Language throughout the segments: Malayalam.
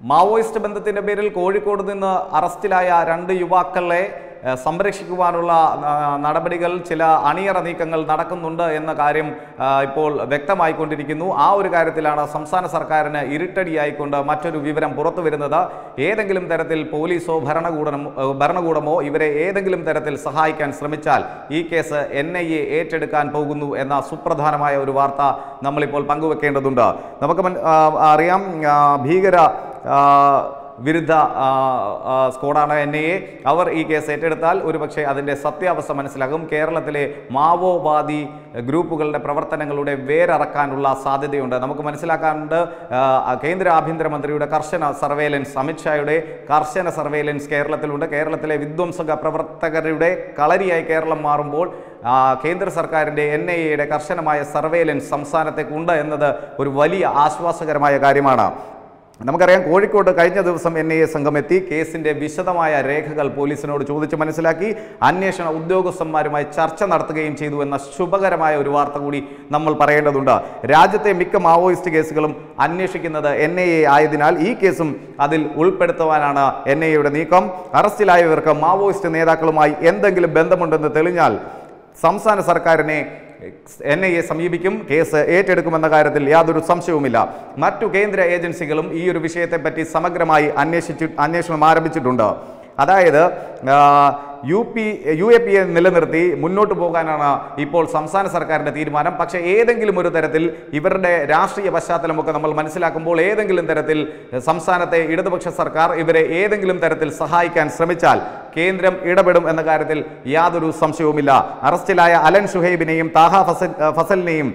മാവോയിസ്റ്റ് ബന്ധത്തിന്റെ പേരിൽ കോഴിക്കോട് നിന്ന് അറസ്റ്റിലായ രണ്ട് യുവാക്കളെ ഏഹ്, സംരക്ഷിക്കുവാനുള്ള ആ, നടപടികൾ ചില അണിയറ നീക്കങ്ങൾ നടക്കുന്നുണ്ട് എന്ന കാര്യം ആ, ഇപ്പോൾ വ്യക്തമായിക്കൊണ്ടിരിക്കുന്നു ആ ഒരു കാര്യത്തിലാണ് സംസ്ഥാന സർക്കാരിന് ഇരുട്ടടിയായിക്കൊണ്ട് മറ്റൊരു വിവരം പുറത്തു വരുന്നത് ഏതെങ്കിലും തരത്തിൽ പോലീസോ ഭരണകൂടമോ ഏഹ്, ഭരണകൂടമോ ഇവരെ ഏതെങ്കിലും തരത്തിൽ സഹായിക്കാൻ ശ്രമിച്ചാൽ ഈ കേസ് എൻ ഐ എ ഏറ്റെടുക്കാൻ പോകുന്നു എന്ന സുപ്രധാനമായ ഒരു വാർത്ത നമ്മളിപ്പോൾ പങ്കുവെക്കേണ്ടതുണ്ട് നമുക്ക് മൻ- ആ, അറിയാം ആ, ഭീകര ആ, വിരുദ്ധ ആ, ആ, സ്ക്വാഡാണ് എൻ ഐ എ അവർ ഈ കേസ് ഏറ്റെടുത്താൽ ഒരുപക്ഷെ അതിൻ്റെ സത്യാവസ്ഥ മനസ്സിലാകും കേരളത്തിലെ മാവോവാദി ഗ്രൂപ്പുകളുടെ പ്രവർത്തനങ്ങളുടെ വേരറക്കാനുള്ള സാധ്യതയുണ്ട് നമുക്ക് മനസ്സിലാക്കാനുണ്ട് ആ, കേന്ദ്ര ആഭ്യന്തരമന്ത്രിയുടെ കർശന സർവേലൻസ് അമിത്ഷായുടെ കർശന സർവേലൻസ് കേരളത്തിലുണ്ട് കേരളത്തിലെ വിധ്വംസക പ്രവർത്തകരുടെ കളരിയായി കേരളം മാറുമ്പോൾ ആ, കേന്ദ്ര സർക്കാരിൻ്റെ എൻ ഐ എയുടെ കർശനമായ സർവേലൻസ് സംസ്ഥാനത്തേക്കുണ്ട് എന്നത് ഒരു വലിയ ആശ്വാസകരമായ കാര്യമാണ് നമുക്കറിയാം കോഴിക്കോട് കഴിഞ്ഞ ദിവസം എൻ ഐ എ സംഘം എത്തി കേസിന്റെ വിശദമായ രേഖകൾ പോലീസിനോട് ചോദിച്ച് മനസ്സിലാക്കി അന്വേഷണ ഉദ്യോഗസ്ഥന്മാരുമായി ചർച്ച നടത്തുകയും ചെയ്തു എന്ന ശുഭകരമായ ഒരു വാർത്ത കൂടി നമ്മൾ പറയേണ്ടതുണ്ട് രാജ്യത്തെ മിക്ക മാവോയിസ്റ്റ് കേസുകളും അന്വേഷിക്കുന്നത് എൻ ഐ എ ആയതിനാൽ ഈ കേസും അതിൽ ഉൾപ്പെടുത്തുവാനാണ് എൻ ഐ എയുടെ നീക്കം അറസ്റ്റിലായവർക്ക് മാവോയിസ്റ്റ് നേതാക്കളുമായി എന്തെങ്കിലും ബന്ധമുണ്ടെന്ന് തെളിഞ്ഞാൽ സംസ്ഥാന സർക്കാരിനെ എൻ ഐ എ സമീപിക്കും കേസ് ഏറ്റെടുക്കുമെന്ന കാര്യത്തിൽ യാതൊരു സംശയവുമില്ല മറ്റു കേന്ദ്ര ഏജൻസികളും ഈ ഒരു വിഷയത്തെപ്പറ്റി സമഗ്രമായി അന്വേഷിച്ചു അന്വേഷണം ആരംഭിച്ചിട്ടുണ്ട് അതായത് ആ, U P U A P A നിലനിർത്തി മുന്നോട്ട് പോകാനാണ് ഇപ്പോൾ സംസ്ഥാന സർക്കാരിൻ്റെ തീരുമാനം പക്ഷേ ഏതെങ്കിലും ഒരു തരത്തിൽ ഇവരുടെ രാഷ്ട്രീയ പശ്ചാത്തലമൊക്കെ നമ്മൾ മനസ്സിലാക്കുമ്പോൾ ഏതെങ്കിലും തരത്തിൽ സംസ്ഥാനത്തെ ഇടതുപക്ഷ സർക്കാർ ഇവരെ ഏതെങ്കിലും തരത്തിൽ സഹായിക്കാൻ ശ്രമിച്ചാൽ കേന്ദ്രം ഇടപെടും എന്ന കാര്യത്തിൽ യാതൊരു സംശയവുമില്ല അറസ്റ്റിലായ അലൻ ഷുഹൈബിനെയും താഹ ഫസൽ ഫസലിനെയും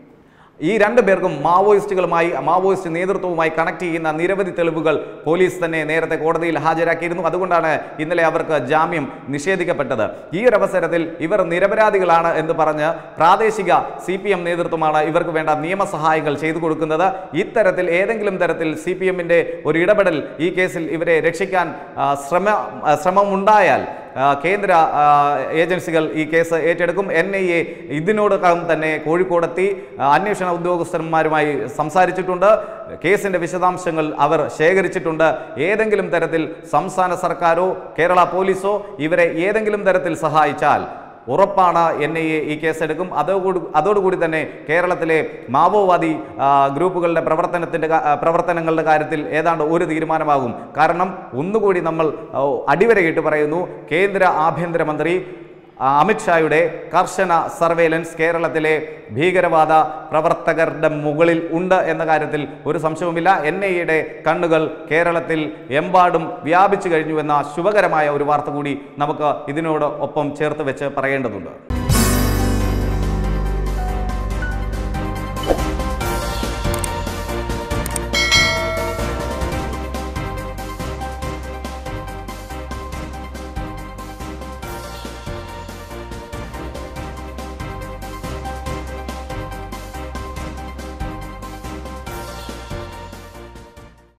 ഈ രണ്ടു പേർക്കും മാവോയിസ്റ്റുകളുമായി മാവോയിസ്റ്റ് നേതൃത്വവുമായി കണക്ട് ചെയ്യുന്ന നിരവധി തെളിവുകൾ പോലീസ് തന്നെ നേരത്തെ കോടതിയിൽ ഹാജരാക്കിയിരുന്നു അതുകൊണ്ടാണ് ഇന്നലെ അവർക്ക് ജാമ്യം നിഷേധിക്കപ്പെട്ടത് ഈ ഒരു അവസരത്തിൽ ഇവർ നിരപരാധികളാണ് എന്ന് പറഞ്ഞ് പ്രാദേശിക സി പി എം നേതൃത്വമാണ് ഇവർക്ക് വേണ്ട നിയമസഹായങ്ങൾ ചെയ്തു കൊടുക്കുന്നത് ഇത്തരത്തിൽ ഏതെങ്കിലും തരത്തിൽ സി പി എമ്മിൻ്റെ ഒരു ഇടപെടൽ ഈ കേസിൽ ഇവരെ രക്ഷിക്കാൻ ആ, ശ്രമ ആ, ശ്രമമുണ്ടായാൽ ആ, കേന്ദ്ര ആ, ഏജൻസികൾ ഈ കേസ് ഏറ്റെടുക്കും എൻ ഐ എ ഇതിനോടകം തന്നെ കോഴിക്കോടെത്തി ആ, അന്വേഷണ ഉദ്യോഗസ്ഥന്മാരുമായി സംസാരിച്ചിട്ടുണ്ട് കേസിന്റെ വിശദാംശങ്ങൾ അവർ ശേഖരിച്ചിട്ടുണ്ട് ഏതെങ്കിലും തരത്തിൽ സംസ്ഥാന സർക്കാരോ കേരള പോലീസോ ഇവരെ ഏതെങ്കിലും തരത്തിൽ സഹായിച്ചാൽ ഉറപ്പാണ് എൻ ഐ എ ഈ കേസെടുക്കും അതോടുകൂടി അതോടുകൂടി തന്നെ കേരളത്തിലെ മാവോവാദി ആ, ഗ്രൂപ്പുകളുടെ പ്രവർത്തനത്തിൻ്റെ കാ- ആ, പ്രവർത്തനങ്ങളുടെ കാര്യത്തിൽ ഏതാണ്ട് ഒരു തീരുമാനമാകും കാരണം ഒന്നുകൂടി നമ്മൾ ആ, അടിവരയിട്ട് പറയുന്നു കേന്ദ്ര ആഭ്യന്തരമന്ത്രി ആ, അമിത്ഷായുടെ കർശന സർവേലൻസ് കേരളത്തിലെ ഭീകരവാദ പ്രവർത്തകരുടെ മുകളിൽ ഉണ്ട് എന്ന കാര്യത്തിൽ ഒരു സംശയവുമില്ല എൻ ഐ എയുടെ കണ്ണുകൾ കേരളത്തിൽ എമ്പാടും വ്യാപിച്ചു കഴിഞ്ഞു എന്ന ശുഭകരമായ ഒരു വാർത്ത കൂടി നമുക്ക് ഇതിനോട് ഒപ്പം ചേർത്ത് വെച്ച് പറയേണ്ടതുണ്ട്